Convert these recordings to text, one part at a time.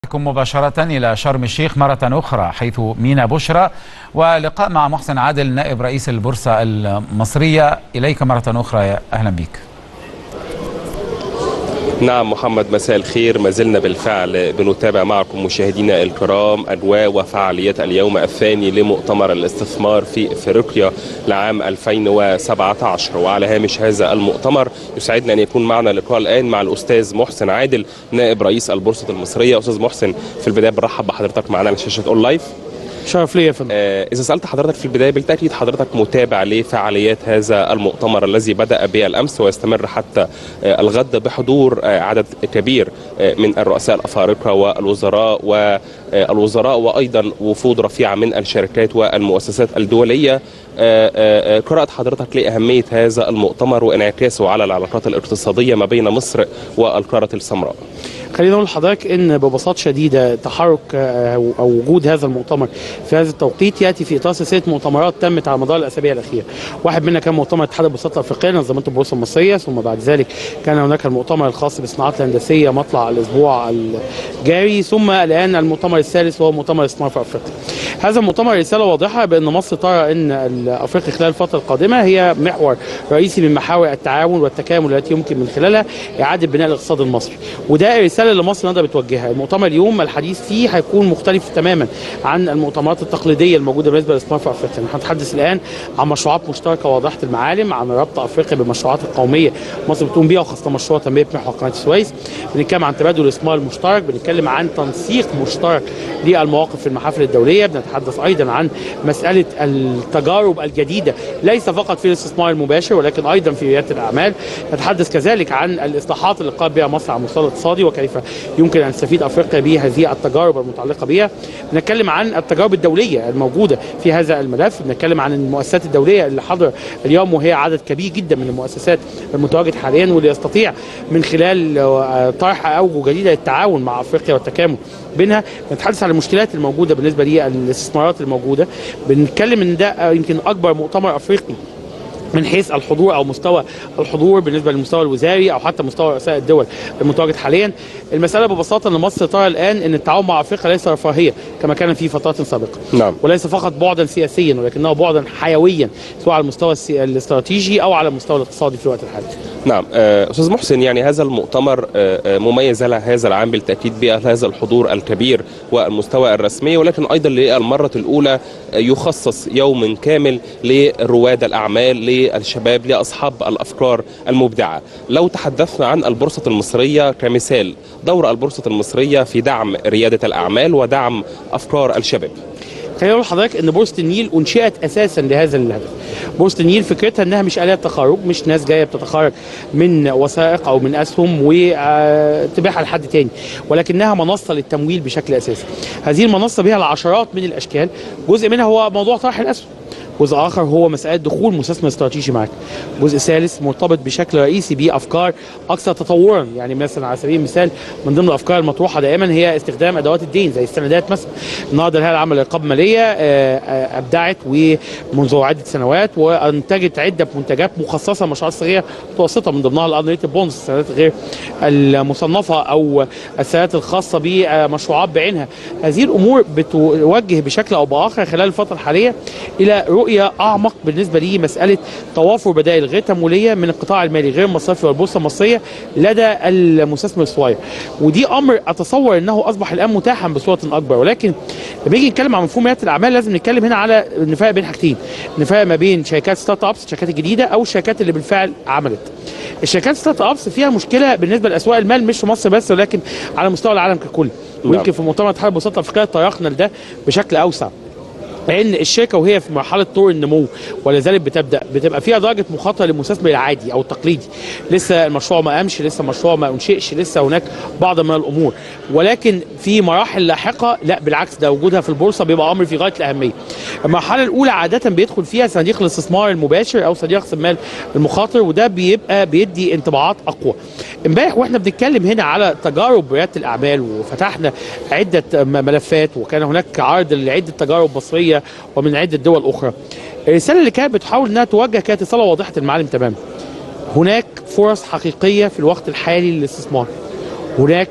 بكم مباشرة إلى شرم الشيخ مرة أخرى حيث مينا بشرى ولقاء مع محسن عادل نائب رئيس البورصة المصرية إليك مرة أخرى أهلا بك نعم محمد مساء الخير ما زلنا بالفعل بنتابع معكم مشاهدينا الكرام أجواء وفعاليات اليوم الثاني لمؤتمر الاستثمار في افريقيا لعام 2017 وعلى هامش هذا المؤتمر يسعدنا أن يكون معنا لقاء الآن مع الأستاذ محسن عادل نائب رئيس البورصة المصرية أستاذ محسن في البداية برحب بحضرتك معنا على شاشة أون لايف شرف ليا يا فندم آه، إذا سألت حضرتك في البداية بالتأكيد حضرتك متابع لفعاليات هذا المؤتمر الذي بدأ بالأمس ويستمر حتى آه، الغد بحضور آه، عدد كبير آه، من الرؤساء الأفارقة والوزراء والوزراء وأيضا وفود رفيعة من الشركات والمؤسسات الدولية آه، آه، آه، قرأت حضرتك لأهمية هذا المؤتمر وانعكاسه على العلاقات الاقتصادية ما بين مصر والقارة السمراء خلينا نقول لحضرتك ان ببساطه شديده تحرك آه، او أو وجود هذا المؤتمر في هذا التوقيت ياتي في اطار سلسله مؤتمرات تمت على مدار الاسابيع الاخيره. واحد منها كان مؤتمر اتحاد البورصات الافريقيه نظمته البورصه المصريه ثم بعد ذلك كان هناك المؤتمر الخاص بالصناعات الهندسيه مطلع الاسبوع الجاري ثم الان المؤتمر الثالث وهو مؤتمر الاستثمار في افريقيا. هذا المؤتمر رساله واضحه بان مصر ترى ان افريقيا خلال الفتره القادمه هي محور رئيسي من محاور التعاون والتكامل التي يمكن من خلالها اعاده بناء الاقتصاد المصري. وده الرساله اللي مصر النهارده بتوجهها، المؤتمر اليوم الحديث فيه هيكون مختلف تماما عن المؤتمرات التقليديه الموجوده بالنسبه للاستثمار في افريقيا، نحن نتحدث الان عن مشروعات مشتركه واضحه المعالم، عن ربط افريقيا بالمشروعات القوميه مصر بتقوم بيها وخاصه مشروع تنميه محور قناه السويس، بنتكلم عن تبادل الاستثمار المشترك، بنتكلم عن تنسيق مشترك للمواقف في المحافل الدوليه، بنتحدث ايضا عن مساله التجارب الجديده ليس فقط في الاستثمار المباشر ولكن ايضا في رياده الاعمال، نتحدث كذلك عن الاصلاحات اللي قام بها مصر على المستوى الاقتصادي وكيف يمكن ان تستفيد افريقيا بهذه التجارب المتعلقه بها بنتكلم عن التجارب الدوليه الموجوده في هذا الملف بنتكلم عن المؤسسات الدوليه اللي حضر اليوم وهي عدد كبير جدا من المؤسسات المتواجد حاليا واللي يستطيع من خلال آه، طرح اوجه جديده للتعاون مع افريقيا والتكامل بينها بنتحدث عن المشكلات الموجوده بالنسبه للاستثمارات الموجوده بنتكلم ان ده آه، يمكن اكبر مؤتمر افريقي من حيث الحضور او مستوى الحضور بالنسبه للمستوى الوزاري او حتى مستوى رؤساء الدول المتواجد حاليا المساله ببساطه ان مصر ترى الان ان التعاون مع افريقيا ليس رفاهيه كما كان في فترات سابقه نعم وليس فقط بعدا سياسيا ولكنه بعدا حيويا سواء على المستوى السي- الاستراتيجي او على المستوى الاقتصادي في الوقت الحالي نعم آه، استاذ محسن يعني هذا المؤتمر آه، آه، مميز على هذا العام بالتاكيد بهذا الحضور الكبير والمستوى الرسمي ولكن ايضا للمره الاولى آه، يخصص يوم كامل لرواد الاعمال للشباب لاصحاب الافكار المبدعه لو تحدثنا عن البورصه المصريه كمثال دور البورصه المصريه في دعم رياده الاعمال ودعم افكار الشباب خليني اقول لحضرتك ان بورصه النيل انشئت اساسا لهذا الهدف. بورصه النيل فكرتها انها مش اليه تخرج، مش ناس جايه بتتخرج من وثائق او من اسهم وتبيعها لحد تاني، ولكنها منصه للتمويل بشكل اساسي. هذه المنصه بها العشرات من الاشكال، جزء منها هو موضوع طرح الاسهم. جزء اخر هو مساله دخول مستثمر استراتيجي معاك جزء ثالث مرتبط بشكل رئيسي بافكار اكثر تطورا يعني مثلا على سبيل المثال من ضمن الافكار المطروحه دائما هي استخدام ادوات الدين زي السندات مثلا النهارده الهيئه العامه للرقابه الماليه آه، آه، ابدعت ومنذ عده سنوات وانتجت عده منتجات مخصصه لمشروعات صغيره متوسطه من ضمنها الانريتد بونز السندات غير المصنفه او السندات الخاصه بمشروعات بعينها هذه الامور بتوجه بشكل او باخر خلال الفتره الحاليه الى رؤيه اعمق بالنسبه لمساله توافر بدائل غير تمويليه من القطاع المالي غير المصرفي والبورصه المصريه لدى المستثمر الصغير ودي امر اتصور انه اصبح الان متاحا بصوره اكبر ولكن لما نيجي نتكلم عن مفهوم رياده الاعمال لازم نتكلم هنا على نفرق بين حاجتين نفرق ما بين شركات ستارت ابس الشركات الجديده او الشركات اللي بالفعل عملت الشركات ستارت ابس فيها مشكله بالنسبه لاسواق المال مش في مصر بس ولكن على مستوى العالم ككل ويمكن في مؤتمر اتحاد البورصات الافريقيه طرقنا لده بشكل اوسع لان الشركه وهي في مرحله طور النمو ولذلك بتبدا بتبقى فيها درجه مخاطره للمستثمر العادي او التقليدي لسه المشروع ما قامش لسه المشروع ما انشئش لسه هناك بعض من الامور ولكن في مراحل لاحقه لا بالعكس ده وجودها في البورصه بيبقى امر في غايه الاهميه المرحله الاولى عاده بيدخل فيها صناديق الاستثمار المباشر او صناديق راس المال المخاطر وده بيبقى بيدي انطباعات اقوى امبارح واحنا بنتكلم هنا على تجارب رياده الاعمال وفتحنا عده م- ملفات وكان هناك عرض لعده تجارب مصريه ومن عده دول اخرى الرساله اللي كانت بتحاول انها توجه كانت رساله واضحه المعالم تماما هناك فرص حقيقيه في الوقت الحالي للاستثمار هناك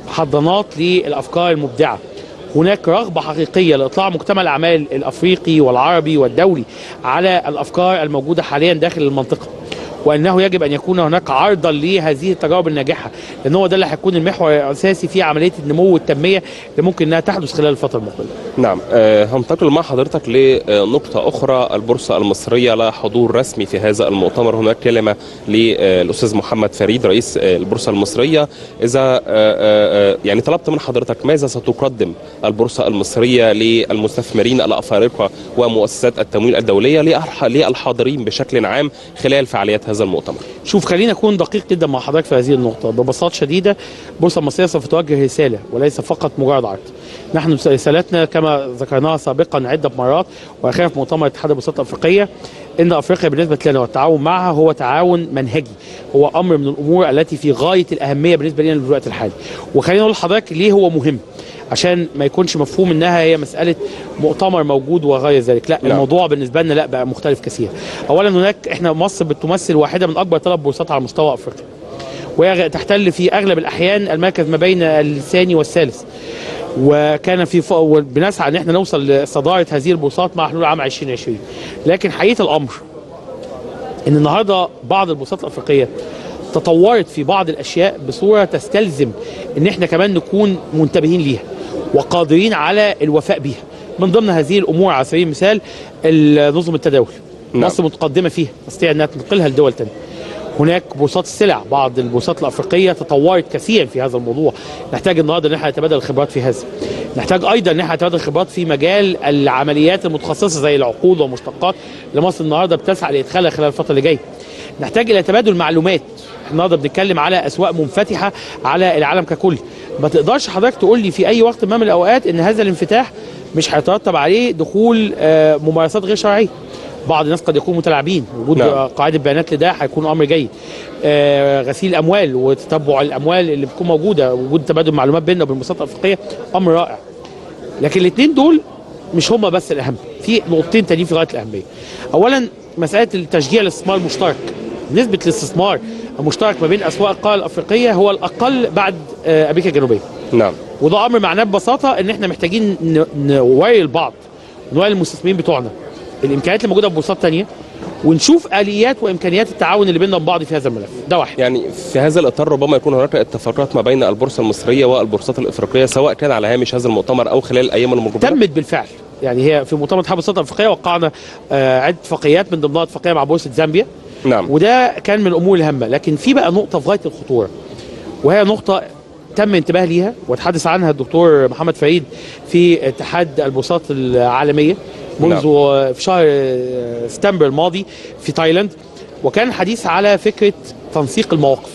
حضانات للافكار المبدعه هناك رغبه حقيقيه لاطلاع مجتمع الاعمال الافريقي والعربي والدولي على الافكار الموجوده حاليا داخل المنطقه وانه يجب ان يكون هناك عرضا لهذه التجارب الناجحه لان هو ده اللي هيكون المحور الاساسي في عمليه النمو والتنميه اللي ممكن انها تحدث خلال الفتره المقبله. نعم أه هنتقل مع حضرتك لنقطة أخرى البورصة المصرية لا حضور رسمي في هذا المؤتمر هناك كلمة للأستاذ محمد فريد رئيس البورصة المصرية إذا أه أه يعني طلبت من حضرتك ماذا ستقدم البورصة المصرية للمستثمرين الأفارقة ومؤسسات التمويل الدولية للحاضرين بشكل عام خلال فعاليات هذا المؤتمر شوف خلينا اكون دقيق جدا مع حضرتك في هذه النقطه ببساطه شديده البورصه المصريه سوف توجه رساله وليس فقط مجرد عرض نحن رسالتنا كما ذكرناها سابقا عده مرات واخيرا في مؤتمر اتحاد البورصات الافريقيه ان افريقيا بالنسبه لنا والتعاون معها هو تعاون منهجي هو امر من الامور التي في غايه الاهميه بالنسبه لنا في الوقت الحالي وخلينا نقول لحضرتك ليه هو مهم عشان ما يكونش مفهوم انها هي مساله مؤتمر موجود وغير ذلك لا, لا. الموضوع بالنسبه لنا لا بقى مختلف كثير اولا هناك احنا مصر بتمثل واحده من اكبر ثلاث بورصات على مستوى افريقيا وهي تحتل في اغلب الاحيان المركز ما بين الثاني والثالث وكان في ف... بنسعى ان احنا نوصل لصداره هذه البورصات مع حلول عام 2020 لكن حقيقه الامر ان النهارده بعض البورصات الافريقيه تطورت في بعض الاشياء بصوره تستلزم ان احنا كمان نكون منتبهين ليها وقادرين على الوفاء بها من ضمن هذه الامور على سبيل المثال نظم التداول نعم. مصر متقدمه فيها تستطيع انها تنقلها لدول ثانيه هناك بورصات السلع بعض البورصات الافريقيه تطورت كثيرا في هذا الموضوع نحتاج النهارده ان احنا نتبادل الخبرات في هذا نحتاج ايضا ان احنا نتبادل الخبرات في مجال العمليات المتخصصه زي العقود والمشتقات اللي مصر النهارده بتسعى لادخالها خلال الفتره اللي جايه نحتاج الى تبادل معلومات النهارده بنتكلم على اسواق منفتحه على العالم ككل ما تقدرش حضرتك تقول لي في اي وقت ما من الاوقات ان هذا الانفتاح مش هيترتب عليه دخول ممارسات غير شرعيه بعض الناس قد يكونوا متلاعبين وجود نعم. قاعده بيانات لده هيكون امر جيد آه غسيل اموال وتتبع الاموال اللي بتكون موجوده وجود تبادل معلومات بيننا وبين المؤسسات الافريقيه امر رائع لكن الاثنين دول مش هم بس الاهم في نقطتين تانيين في غايه الاهميه اولا مساله التشجيع الاستثمار المشترك نسبه الاستثمار المشترك ما بين اسواق القاره الافريقيه هو الاقل بعد آه امريكا الجنوبيه نعم وده امر معناه ببساطه ان احنا محتاجين نوري البعض نوري المستثمرين بتوعنا الامكانيات اللي موجوده في بورصات ثانيه ونشوف اليات وامكانيات التعاون اللي بيننا وبعض في هذا الملف ده واحد يعني في هذا الاطار ربما يكون هناك اتفاقات ما بين البورصه المصريه والبورصات الافريقيه سواء كان على هامش هذا المؤتمر او خلال الايام المقبله تمت بالفعل يعني هي في مؤتمر اتحاد البورصات الافريقيه وقعنا آه عده اتفاقيات من ضمنها اتفاقيه مع بورصه زامبيا نعم وده كان من الامور الهامه لكن في بقى نقطه في غايه الخطوره وهي نقطه تم انتباه ليها وتحدث عنها الدكتور محمد فريد في اتحاد البورصات العالميه منذ نعم. في شهر سبتمبر الماضي في تايلاند وكان الحديث على فكره تنسيق المواقف.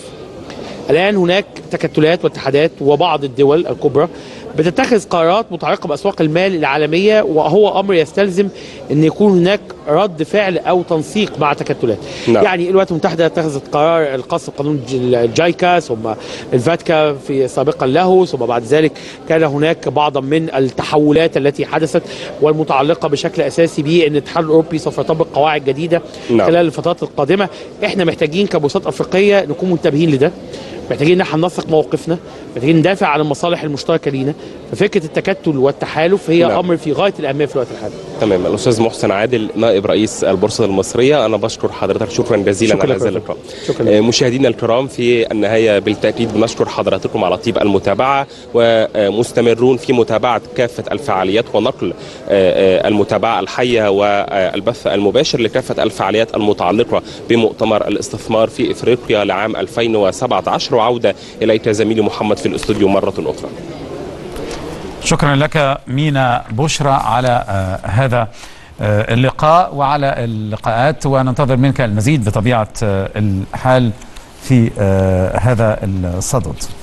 الان هناك تكتلات واتحادات وبعض الدول الكبرى بتتخذ قرارات متعلقه باسواق المال العالميه وهو امر يستلزم ان يكون هناك رد فعل او تنسيق مع تكتلات. نعم. يعني الولايات المتحده اتخذت قرار الخاص بقانون الجايكا ثم الفاتكا في سابقا له ثم بعد ذلك كان هناك بعضا من التحولات التي حدثت والمتعلقه بشكل اساسي بان الاتحاد الاوروبي سوف يطبق قواعد جديده نعم. خلال الفترات القادمه احنا محتاجين كبورصات افريقيه نكون منتبهين لده محتاجين ان احنا ننسق مواقفنا محتاجين ندافع عن المصالح المشتركه لينا ففكره التكتل والتحالف هي نعم. نعم. امر في غايه الاهميه في الوقت الحالي تمام الاستاذ محسن عادل نائب رئيس البورصه المصريه انا بشكر حضرتك شكرا جزيلا شكرا على لك هذا يا اللقاء شكرا آه، مشاهدينا الكرام في النهايه بالتاكيد بنشكر حضراتكم على طيب المتابعه ومستمرون في متابعه كافه الفعاليات ونقل آه، آه، المتابعه الحيه والبث المباشر لكافه الفعاليات المتعلقه بمؤتمر الاستثمار في افريقيا لعام 2017 وعوده اليك زميلي محمد في الاستوديو مره اخرى شكرا لك مينا بشرى على آه هذا آه اللقاء وعلى اللقاءات وننتظر منك المزيد بطبيعة آه الحال في آه هذا الصدد